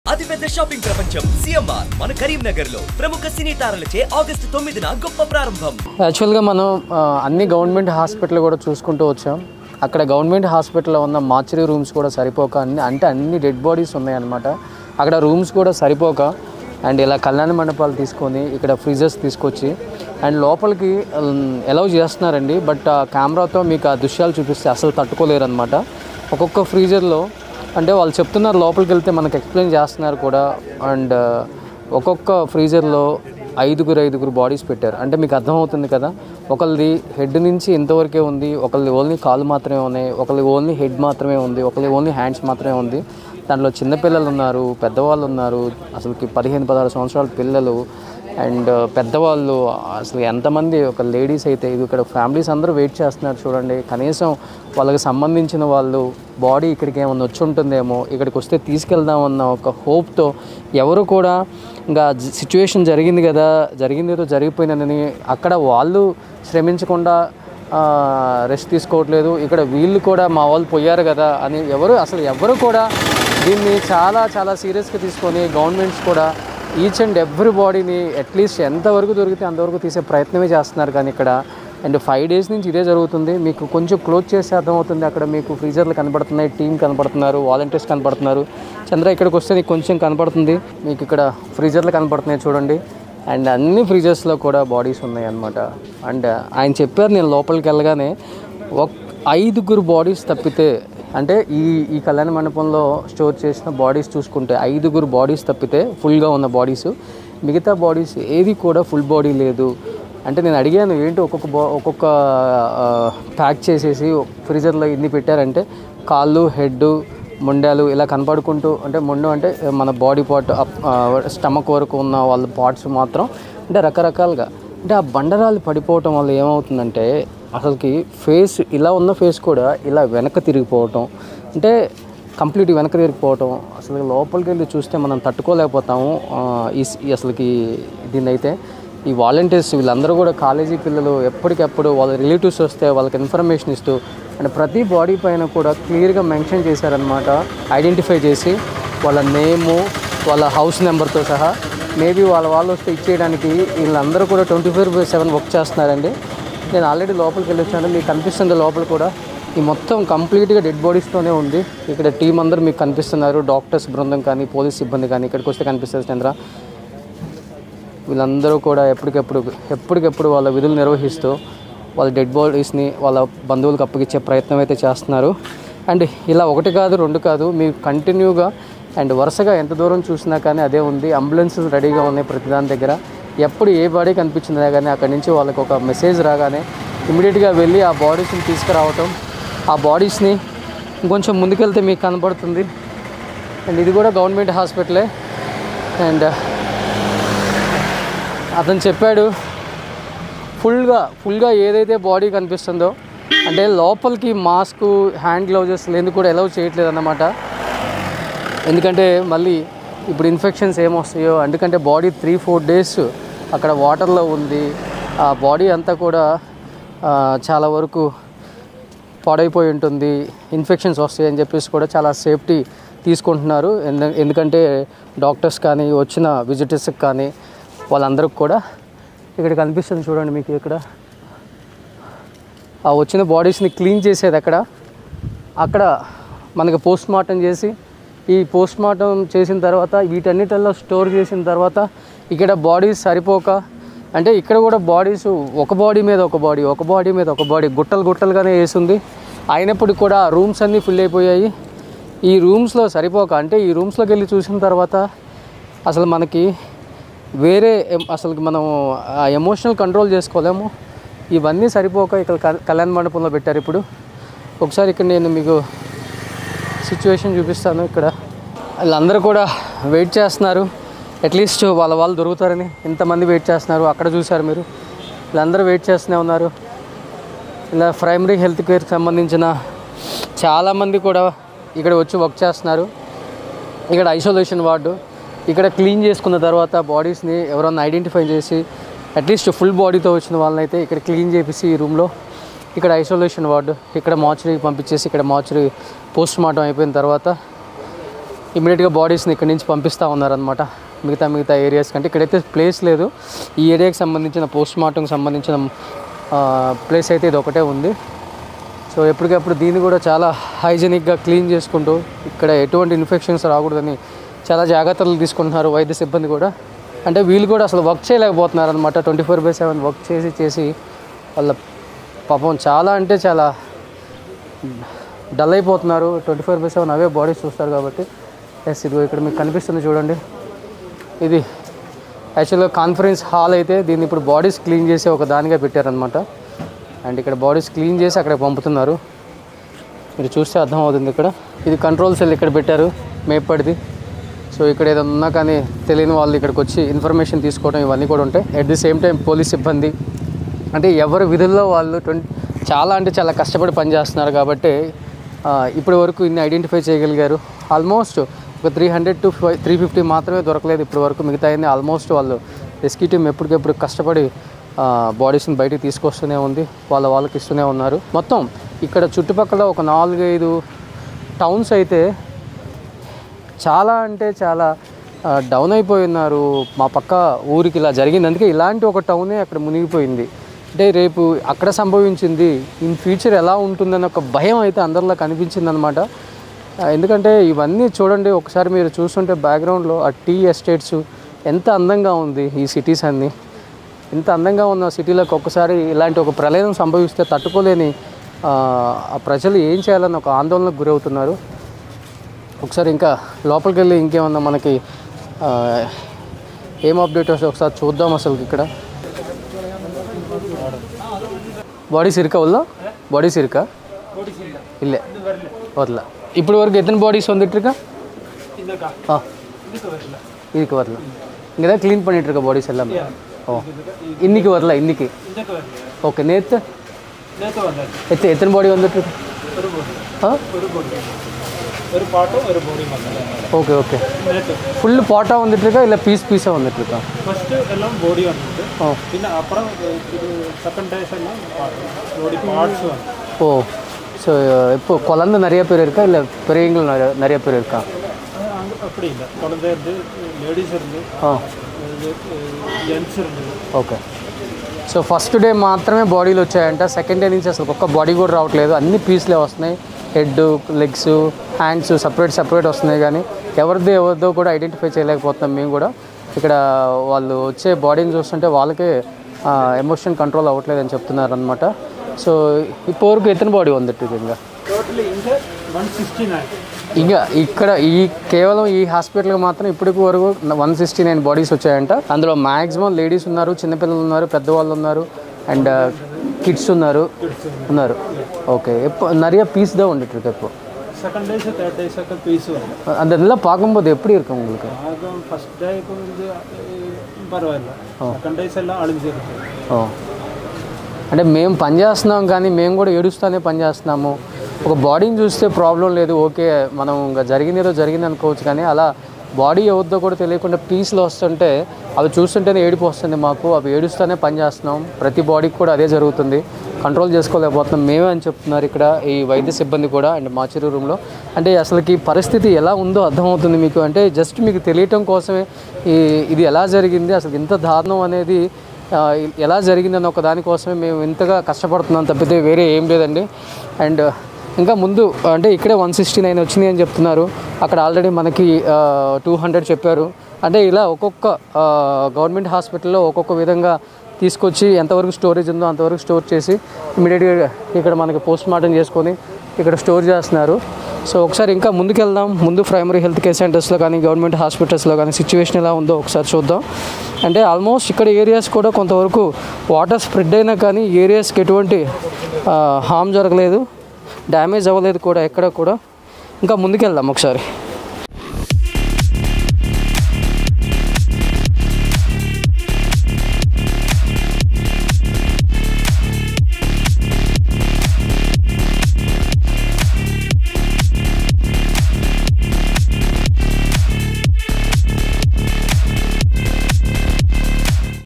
అతిపెద్ద షాపింగ్ ప్రపంచం సిఎంఆర్ మన కరీంనగర్ లో ప్రముఖ సినీ తారలచే ఆగస్టు తొమ్మిదిన గొప్ప ప్రారంభం యాక్చువల్గా మనం ఆ, అన్ని గవర్నమెంట్ హాస్పిటల్ కూడా చూసుకుంటూ వచ్చాం అక్కడ గవర్నమెంట్ హాస్పిటల్లో ఉన్న మార్చరీ రూమ్స్ కూడా సరిపోక అన్ని అంటే అన్ని డెడ్ బాడీస్ ఉన్నాయన్నమాట అక్కడ రూమ్స్ కూడా సరిపోక అండ్ ఇలా కళ్యాణ మండపాలు తీసుకొని ఇక్కడ ఫ్రీజర్స్ తీసుకొచ్చి అండ్ లోపలికి ఎలవ్ చేస్తున్నారండి బట్ ఆ కెమెరాతో మీకు ఆ దృశ్యాలు చూపిస్తే అసలు తట్టుకోలేరు అనమాట ఒక్కొక్క ఫ్రీజర్లో అంటే వాళ్ళు చెప్తున్నారు లోపలికి వెళ్తే మనకు ఎక్స్ప్లెయిన్ చేస్తున్నారు కూడా అండ్ ఒక్కొక్క ఫ్రీజర్లో ఐదుగురు ఐదుగురు బాడీస్ పెట్టారు అంటే మీకు అర్థమవుతుంది కదా ఒకళ్ళది హెడ్ నుంచి ఇంతవరకే ఉంది ఒకళ్ళది ఓన్లీ కాలు మాత్రమే ఉన్నాయి ఒకళ్ళది ఓన్లీ హెడ్ మాత్రమే ఉంది ఒకళ్ళది ఓన్లీ హ్యాండ్స్ మాత్రమే ఉంది దాంట్లో చిన్నపిల్లలు ఉన్నారు పెద్దవాళ్ళు ఉన్నారు అసలుకి పదిహేను పదహారు సంవత్సరాల పిల్లలు అండ్ పెద్దవాళ్ళు అసలు ఎంతమంది ఒక లేడీస్ అయితే ఇది ఇక్కడ ఫ్యామిలీస్ అందరూ వెయిట్ చేస్తున్నారు చూడండి కనీసం వాళ్ళకి సంబంధించిన వాళ్ళు బాడీ ఇక్కడికి ఏమన్నా వచ్చి ఉంటుందేమో ఇక్కడికి వస్తే తీసుకెళ్దామన్న ఒక హోప్తో ఎవరు కూడా ఇంకా సిచ్యువేషన్ జరిగింది కదా జరిగింది ఏదో జరిగిపోయిందని అక్కడ వాళ్ళు శ్రమించకుండా రెస్ట్ తీసుకోవట్లేదు ఇక్కడ వీళ్ళు కూడా మా వాళ్ళు పోయారు కదా అని ఎవరు అసలు ఎవరు కూడా దీన్ని చాలా చాలా సీరియస్గా తీసుకొని గవర్నమెంట్స్ కూడా ఈచ్ అండ్ ఎవ్రీ బాడీని అట్లీస్ట్ ఎంతవరకు దొరికితే అంతవరకు తీసే ప్రయత్నమే చేస్తున్నారు కానీ ఇక్కడ అండ్ ఫైవ్ డేస్ నుంచి ఇదే జరుగుతుంది మీకు కొంచెం క్లోజ్ చేస్తే అర్థమవుతుంది అక్కడ మీకు ఫ్రీజర్లు కనపడుతున్నాయి టీం కనపడుతున్నారు వాలంటీర్స్ కనపడుతున్నారు చంద్ర ఇక్కడికి వస్తే నీకు కొంచెం కనపడుతుంది మీకు ఇక్కడ ఫ్రీజర్లు కనపడుతున్నాయి చూడండి అండ్ అన్ని ఫ్రీజర్స్లో కూడా బాడీస్ ఉన్నాయి అన్నమాట అండ్ ఆయన చెప్పారు నేను లోపలికి వెళ్ళగానే ఒక ఐదుగురు బాడీస్ తప్పితే అంటే ఈ ఈ కళ్యాణ మండపంలో స్టోర్ చేసిన బాడీస్ చూసుకుంటే ఐదుగురు బాడీస్ తప్పితే ఫుల్గా ఉన్న బాడీస్ మిగతా బాడీస్ ఏది కూడా ఫుల్ బాడీ లేదు అంటే నేను అడిగాను ఏంటి ఒక్కొక్క బా ఒక్కొక్క ప్యాక్ చేసేసి ఫ్రీజర్లో ఇన్ని పెట్టారంటే కాళ్ళు హెడ్ మొండాలు ఇలా కనపడుకుంటూ అంటే మొండు అంటే మన బాడీ పార్ట్ స్టమక్ వరకు ఉన్న వాళ్ళ పార్ట్స్ మాత్రం అంటే రకరకాలుగా అంటే ఆ బండరాలు పడిపోవటం వల్ల ఏమవుతుందంటే అసలుకి ఫేస్ ఇలా ఉన్న ఫేస్ కూడా ఇలా వెనక తిరిగిపోవటం అంటే కంప్లీట్ వెనక తిరిగిపోవటం అసలు లోపలికి వెళ్ళి చూస్తే మనం తట్టుకోలేకపోతాము ఆ, ఈ ఈ అసలుకి దీన్ని అయితే ఈ వాలంటీర్స్ వీళ్ళందరూ కూడా కాలేజీ పిల్లలు ఎప్పటికప్పుడు వాళ్ళ రిలేటివ్స్ వస్తే వాళ్ళకి ఇన్ఫర్మేషన్ ఇస్తూ అండ్ ప్రతి బాడీ పైన కూడా క్లియర్గా మెన్షన్ చేశారనమాట ఐడెంటిఫై చేసి వాళ్ళ నేము వాళ్ళ హౌస్ నెంబర్తో సహా మేబీ వాళ్ళ వాళ్ళు వస్తే ఇచ్చేయడానికి వీళ్ళందరూ కూడా twenty four by seven work చేస్తున్నారండి నేను ఆల్రెడీ లోపలికి వెళ్ళి వచ్చాను మీకు కనిపిస్తుంది లోపల కూడా ఈ మొత్తం కంప్లీట్గా డెడ్ బాడీస్తోనే ఉంది ఇక్కడ టీం అందరూ మీకు కనిపిస్తున్నారు డాక్టర్స్ బృందం కానీ పోలీస్ సిబ్బంది కానీ ఇక్కడికి వస్తే కనిపిస్తుంది చంద్ర వీళ్ళందరూ కూడా ఎప్పటికెప్పుడు ఎప్పటికెప్పుడు వాళ్ళ విధులు నిర్వహిస్తూ వాళ్ళ డెడ్ బాడీస్ని వాళ్ళ బంధువులకు అప్పగించే ప్రయత్నం అయితే చేస్తున్నారు అండ్ ఇలా ఒకటి కాదు రెండు కాదు మీకు కంటిన్యూగా అండ్ వరుసగా ఎంత దూరం చూసినా కానీ అదే ఉంది అంబులెన్స్ రెడీగా ఉన్నాయి ప్రతి దాని దగ్గర ఎప్పుడు ఏ బాడీ కనిపించిందా కానీ అక్కడి నుంచి వాళ్ళకి ఒక మెసేజ్ రాగానే ఇమీడియట్గా వెళ్ళి ఆ బాడీస్ని తీసుకురావటం ఆ బాడీస్ని ఇంకొంచెం ముందుకెళ్తే మీకు కనబడుతుంది అండ్ ఇది కూడా గవర్నమెంట్ హాస్పిటలే అండ్ అతను చెప్పాడు ఫుల్గా ఫుల్గా ఏదైతే బాడీ కనిపిస్తుందో అంటే లోపలికి మాస్క్ హ్యాండ్ గ్లౌజెస్ లేని కూడా ఎలవ్ చేయట్లేదు అన్నమాట ఎందుకంటే మళ్ళీ ఇప్పుడు ఇన్ఫెక్షన్స్ ఏమొస్తాయో ఎందుకంటే బాడీ త్రీ ఫోర్ డేస్ అక్కడ వాటర్లో ఉంది ఆ బాడీ అంతా కూడా ఆ, చాలా వరకు పాడైపోయి ఉంటుంది ఇన్ఫెక్షన్స్ వస్తాయి అని చెప్పేసి కూడా చాలా సేఫ్టీ తీసుకుంటున్నారు ఎందు- ఎందుకంటే డాక్టర్స్ కానీ వచ్చిన విజిటర్స్కి కానీ వాళ్ళందరికి కూడా ఇక్కడ కనిపిస్తుంది చూడండి మీకు ఇక్కడ ఆ వచ్చిన బాడీస్ని క్లీన్ చేసేది అక్కడ అక్కడ మనకి పోస్ట్ మార్టం చేసి ఈ పోస్ట్ మార్టం చేసిన తర్వాత వీటన్నిటిల్లో స్టోర్ చేసిన తర్వాత ఇక్కడ బాడీస్ సరిపోక అంటే ఇక్కడ కూడా బాడీస్ ఒక బాడీ మీద ఒక బాడీ ఒక బాడీ మీద ఒక బాడీ గుట్టలు గుట్టలుగానే వేసింది అయినప్పటికీ కూడా రూమ్స్ అన్నీ ఫుల్ అయిపోయాయి ఈ రూమ్స్లో సరిపోక అంటే ఈ రూమ్స్లోకి వెళ్ళి చూసిన తర్వాత అసలు మనకి వేరే ఎం- అసలు మనం ఆ ఎమోషనల్ కంట్రోల్ చేసుకోలేము ఇవన్నీ సరిపోక ఇక్కడ కల్- కళ్యాణ మండపంలో పెట్టారు ఇప్పుడు ఒకసారి ఇక్కడ నేను మీకు సిచ్యువేషన్ చూపిస్తాను ఇక్కడ వీళ్ళందరూ కూడా వెయిట్ చేస్తున్నారు అట్లీస్ట్ వాళ్ళ వాళ్ళు దొరుకుతారని ఇంతమంది వెయిట్ చేస్తున్నారు అక్కడ చూశారు మీరు వీళ్ళందరూ వెయిట్ చేస్తూనే ఉన్నారు ఇలా ప్రైమరీ హెల్త్ కేర్కి సంబంధించిన చాలామంది కూడా ఇక్కడ వచ్చి వర్క్ చేస్తున్నారు ఇక్కడ ఐసోలేషన్ వార్డు ఇక్కడ క్లీన్ చేసుకున్న తర్వాత బాడీస్ని ఎవరన్నా ఐడెంటిఫై చేసి అట్లీస్ట్ ఫుల్ బాడీతో వచ్చిన వాళ్ళని అయితే ఇక్కడ క్లీన్ చేపిసి ఈ రూమ్లో ఇక్కడ ఐసోలేషన్ వార్డు ఇక్కడ మార్చురీకి పంపించేసి ఇక్కడ మార్చురీ పోస్ట్ మార్టం అయిపోయిన తర్వాత ఇమీడియట్గా బాడీస్ని ఇక్కడి నుంచి పంపిస్తూ ఉన్నారనమాట మిగతా మిగతా ఏరియాస్ కంటే ఇక్కడైతే ప్లేస్ లేదు ఈ ఏరియాకి సంబంధించిన పోస్ట్ మార్టంకి సంబంధించిన ప్లేస్ అయితే ఇది ఒకటే ఉంది సో ఎప్పటికప్పుడు దీన్ని కూడా చాలా హైజెనిక్గా క్లీన్ చేసుకుంటూ ఇక్కడ ఎటువంటి ఇన్ఫెక్షన్స్ రాకూడదని చాలా జాగ్రత్తలు తీసుకుంటున్నారు వైద్య సిబ్బంది కూడా అంటే వీళ్ళు కూడా అసలు వర్క్ చేయలేకపోతున్నారు అనమాట twenty four by seven work చేసి చేసి వాళ్ళ పాపం చాలా అంటే చాలా డల్ అయిపోతున్నారు ట్వంటీ ఫోర్ బై సెవెన్ అవే బాడీస్ చూస్తారు కాబట్టి ఎస్ ఇదిగో ఇక్కడ మీకు కనిపిస్తుంది చూడండి ఇది యాక్చువల్గా కాన్ఫరెన్స్ హాల్ అయితే దీన్ని ఇప్పుడు బాడీస్ క్లీన్ చేసి ఒక దానిగా పెట్టారనమాట అండ్ ఇక్కడ బాడీస్ క్లీన్ చేసి అక్కడ పంపుతున్నారు మీరు చూస్తే అర్థమవుతుంది ఇక్కడ ఇది కంట్రోల్ సెల్ ఇక్కడ పెట్టారు మేపడిది సో ఇక్కడ ఏదైనా ఉన్నా కానీ తెలియని వాళ్ళు ఇక్కడికి వచ్చి ఇన్ఫర్మేషన్ తీసుకోవడం ఇవన్నీ కూడా ఉంటాయి at the same time police సిబ్బంది అంటే ఎవరి విధుల్లో వాళ్ళు ట్వంటీ చాలా అంటే చాలా కష్టపడి పనిచేస్తున్నారు కాబట్టి ఆ, ఇప్పటి వరకు ఇన్ని ఐడెంటిఫై చేయగలిగారు ఆల్మోస్ట్ ఒక three hundred to five three fifty మాత్రమే దొరకలేదు ఇప్పటి వరకు మిగతా అన్ని ఆల్మోస్ట్ వాళ్ళు రెస్క్యూ టీం ఎప్పటికెప్పుడు కష్టపడి బాడీస్ని బయటికి తీసుకొస్తూనే ఉంది వాళ్ళ వాళ్ళకి ఇస్తూనే ఉన్నారు మొత్తం ఇక్కడ చుట్టుపక్కల ఒక నాలుగైదు టౌన్స్ అయితే చాలా అంటే చాలా ఆ, డౌన్ అయిపోయి ఉన్నారు మా పక్క ఊరికి ఇలా జరిగింది అందుకే ఇలాంటి ఒక టౌనే అక్కడ మునిగిపోయింది అంటే రేపు అక్కడ సంభవించింది ఇన్ ఫ్యూచర్ ఎలా ఉంటుందని ఒక భయం అయితే అందరిలో కనిపించింది అనమాట ఎందుకంటే ఇవన్నీ చూడండి ఒకసారి మీరు చూస్తుంటే బ్యాక్గ్రౌండ్లో ఆ టీ ఎస్టేట్స్ ఎంత అందంగా ఉంది ఈ సిటీస్ అన్నీ ఇంత అందంగా ఉన్న సిటీలకు ఒక్కసారి ఇలాంటి ఒక ప్రళయం సంభవిస్తే తట్టుకోలేని ఆ, ఆ ప్రజలు ఏం చేయాలని ఒక ఆందోళనకు గురవుతున్నారు ఒకసారి ఇంకా లోపలికి వెళ్ళి ఇంకేమన్నా మనకి ఆ, ఏం అప్డేట్ వస్తే ఒకసారి చూద్దాం అసలు ఇక్కడ బాడీస్ ఇరుక వల్ల బాడీస్ ఇరుక ఇల్లే వదల ఇప్పుడు వరకు ఎத்தனை பாடிஸ் வந்துட்டுருக்கா இதுக்கா ஆ இதுக்கு வரல இதுக்கு வரல இங்கே தான் க்ளீன் பண்ணிட்டு இருக்க பாடிஸ் எல்லாமே ஓ இன்னைக்கு வரல இன்னைக்கு இதுக்கு வரல ஓகே நேற்று நேற்று வந்தாரு எத்தனை எத்தனை பாடி வந்துட்டுருக்கு ஒரு பொடி ஆ ஒரு பொடி ஒரு பாட்டும் ஒரு பொடி வந்தாங்க ஓகே ஓகே நேற்று ஃபுல் பாட்டாக வந்துட்டுருக்கா இல்லை பீஸ் பீஸாக வந்துட்டுருக்கா ஃபஸ்ட்டு எல்லாம் பொடி வந்துட்டு ஓ பின்ன அப்புறம் இது செகண்ட் டேஸ் எல்லாம் பொடி பார்ட்ஸ் வந்து ஓ ஸோ இப்போ குழந்தை நிறைய பேர் இருக்கா இல்லை பெரியவங்களும் நிறைய நிறைய பேர் இருக்கா அங்கே அப்படி இல்லை குழந்தை இருந்து லேடிஸ் இருந்து ఆ, జెంట్స్ இருந்தது ఓకే సో ఫస్ట్ డే మాత్రమే బాడీలు వచ్చాయంట సెకండ్ డే నుంచి అసలు ఒక్క బాడీ కూడా రావట్లేదు అన్ని పీస్లే వస్తున్నాయి head legs hands separate separate వస్తున్నాయి కానీ ఎవరిదో ఎవరిదో కూడా ఐడెంటిఫై చేయలేకపోతున్నాం మేము కూడా ఇక్కడ వాళ్ళు వచ్చే బాడీని చూస్తుంటే వాళ్ళకే ఎమోషన్ కంట్రోల్ అవ్వట్లేదు అని చెప్తున్నారు అనమాట సో இப்போ వరకు ఎత్తన బాడీ வந்துட்டு ఇంకా టోటల్ ఇంకా వన్ సిక్స్టీ నైన్ ఇంకా ఇక్కడ ఈ కేవలం ఈ హాస్పిటల్కి మాత్రం ఇప్పటికి వరకు వన్ సిక్స్టీ నైన్ బాడీస్ వచ్చాయంట అందులో మ్యాక్సిమం లేడీస్ ఉన్నారు చిన్నపిల్లలు ఉన్నారు పెద్దవాళ్ళు ఉన్నారు అండ్ కిడ్స్ ఉన్నారు ఉన్నారు ఓకే எப்போ நிறைய பீஸ் தான் வந்துட்டு இருக்கு இப்போ செகண்ட் டேஸ் தேர்ட் டேஸாக்க பீஸ் வந்து அந்த இதெல்லாம் பார்க்கும்போது எப்படி இருக்கு உங்களுக்கு ஆகும் ஃபஸ்ட் டேக்கு வந்து அஹ், பரவாயில்ல செகண்ட் டேஸ் எல்லாம் அழிஞ்சிருக்கு ఓ. అంటే మేము పని చేస్తున్నాం కానీ మేము కూడా ఏడుస్తూనే పని చేస్తున్నాము ఒక బాడీని చూస్తే ప్రాబ్లం లేదు ఓకే మనం ఇంకా జరిగింది ఏదో జరిగింది అనుకోవచ్చు కానీ అలా బాడీ ఎవరిదో కూడా తెలియకుండా పీస్లు వస్తుంటే అవి చూస్తుంటేనే ఏడుపు వస్తుంది మాకు అవి ఏడుస్తూనే పని చేస్తున్నాం ప్రతి బాడీకి కూడా అదే జరుగుతుంది కంట్రోల్ చేసుకోలేకపోతున్నాం మేమే అని చెప్తున్నారు ఇక్కడ ఈ వైద్య సిబ్బంది కూడా అండ్ మాచిరు రూమ్లో అంటే అసలుకి పరిస్థితి ఎలా ఉందో అర్థమవుతుంది మీకు అంటే జస్ట్ మీకు తెలియటం కోసమే ఈ ఇది ఎలా జరిగింది అసలు ఇంత దారుణం అనేది ఆ, ఎలా జరిగిందని ఒక దానికోసమే మేము ఇంతగా కష్టపడుతున్నాం తప్పితే వేరే ఏం లేదండి అండ్ ఇంకా ముందు అంటే ఇక్కడే వన్ సిక్స్టీ నైన్ వచ్చినాయి అని చెప్తున్నారు అక్కడ ఆల్రెడీ మనకి టూ హండ్రెడ్ చెప్పారు అంటే ఇలా ఒక్కొక్క ఆ, గవర్నమెంట్ హాస్పిటల్లో ఒక్కొక్క విధంగా తీసుకొచ్చి ఎంతవరకు స్టోరేజ్ ఉందో అంతవరకు స్టోర్ చేసి ఇమీడియట్గా ఇక్కడ మనకి పోస్ట్ మార్టం చేసుకొని ఇక్కడ స్టోర్ చేస్తున్నారు సో ఒకసారి ఇంకా ముందుకు వెళ్దాం ముందు ప్రైమరీ హెల్త్ కేర్ సెంటర్స్లో కానీ గవర్నమెంట్ హాస్పిటల్స్లో కానీ సిచ్యువేషన్ ఎలా ఉందో ఒకసారి చూద్దాం అంటే ఆల్మోస్ట్ ఇక్కడ ఏరియాస్ కూడా కొంతవరకు వాటర్ స్ప్రెడ్ అయినా కానీ ఏరియాస్కి ఎటువంటి హామ్ జరగలేదు డ్యామేజ్ అవ్వలేదు కూడా ఎక్కడ కూడా ఇంకా ముందుకు వెళ్దాం ఒకసారి